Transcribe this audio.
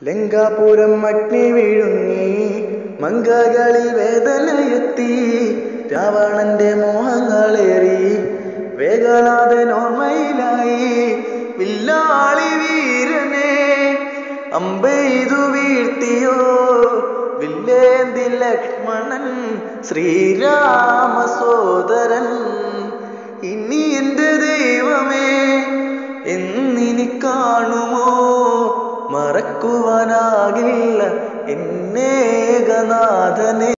ലങ്കാപുരം അഗ്നി വിഴുങ്ങി മങ്കകളിൽ വേദനയെത്തി രാവണന്റെ മോഹങ്ങളേറി വേഗനാഥൻ ഓർമ്മയിലായി വില്ലാളി വീരനെ അമ്പെയ്തു വീഴ്ത്തിയോ വില്ലേന്തി ലക്ഷ്മണൻ ശ്രീരാമ സോദരൻ ഇനി എന്റെ ദൈവമേ എന്നിനി കാണുമോ മറക്കുവാനാകില്ല എന്നേകനാഥനെ